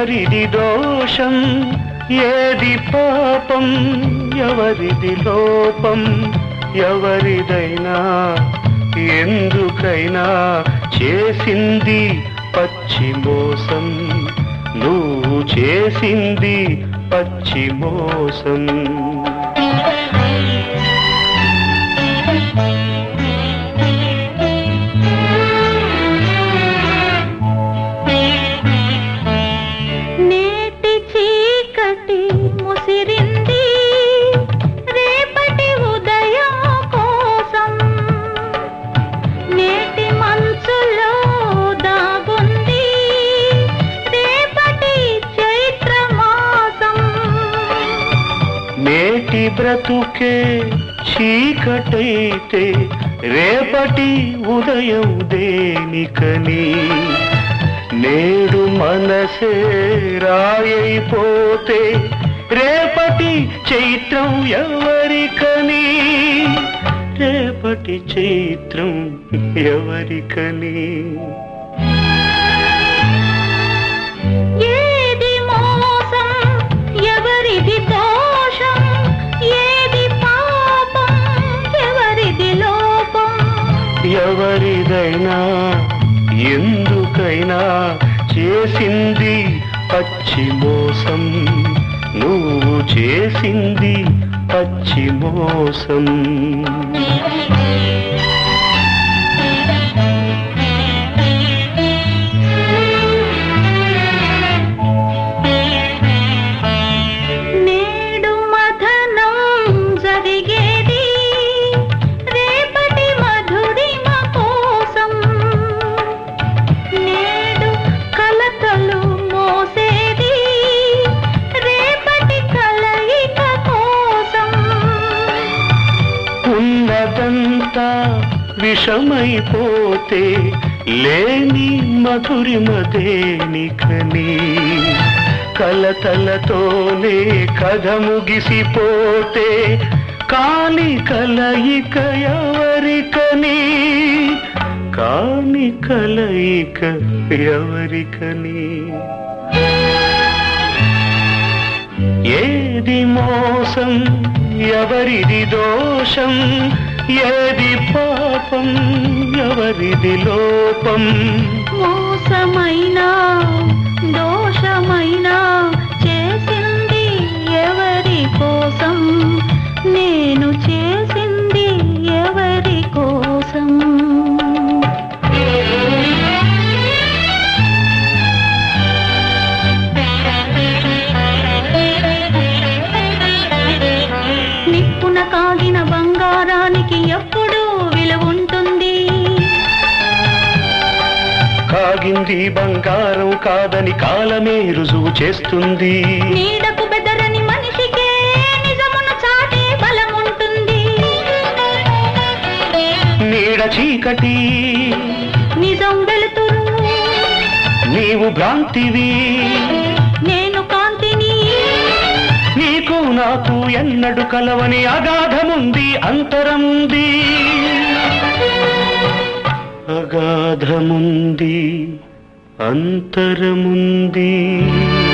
ఎవరిది దోషం ఏది పాపం ఎవరిది లోపం ఎవరిదైనా ఎందుకైనా చేసింది పచ్చి మోసం నువ్వు చేసింది పచ్చి మోసం నేటి చీకటి ముసిరింది రేపటి ఉదయం కోసం నేటి మంచులో దాగుంది రేపటి చైత్ర మాసం నేటి బ్రతుకే చీకటైతే రేపటి ఉదయం దేనికని నేడు మనసే రాయైపోతే రేపటి చైత్రం ఎవరికని రేపటి చైత్రం ఎవరికని ఏది మోసం ఎవరిది దోషం ఏది పాపం ఎవరిది లోపం ఎవరిదైనా ఎందుకైనా చేసింది పచ్చి మోసం నువ్వు చేసింది పచ్చి మోసం నేడు మథనం జరిగేది రేపటి మధురిమ కోసం నేడు కలతలు మోసేది రేపటి కలయిక కోసం ఉన్నదంతా విషమైపోతే లేని మధురిమ దేనికని కలతలతోనే కథ ముగిసిపోతే కాని కలయిక ఎవరికని కాని కలయిక ఎవరికని ఏది మోసం ఎవరిది దోషం ఏది పాపం ఎవరిది లోపం మోసమైనా దోషమైనా చేసింది ఎవరి కోసం నేను చేసింది ఎవరి కోసం నిప్పున కాగిన బంగారానికి ఎప్పుడు విలువ ఉంటుంది కాగింది బంగారం కాదని కాలమే రుజువు చేస్తుంది నీడకు బెదరని మనిషికే నిజమును చాటే బలముంటుంది నీడ చీకటి నిజం వెలుతురు నీవు భ్రాంతివి నేను కాంతిని నీకు నాకు ఎన్నడు కలవని అగాధముంది అంతరముంది అగాధముంది అంతరముంది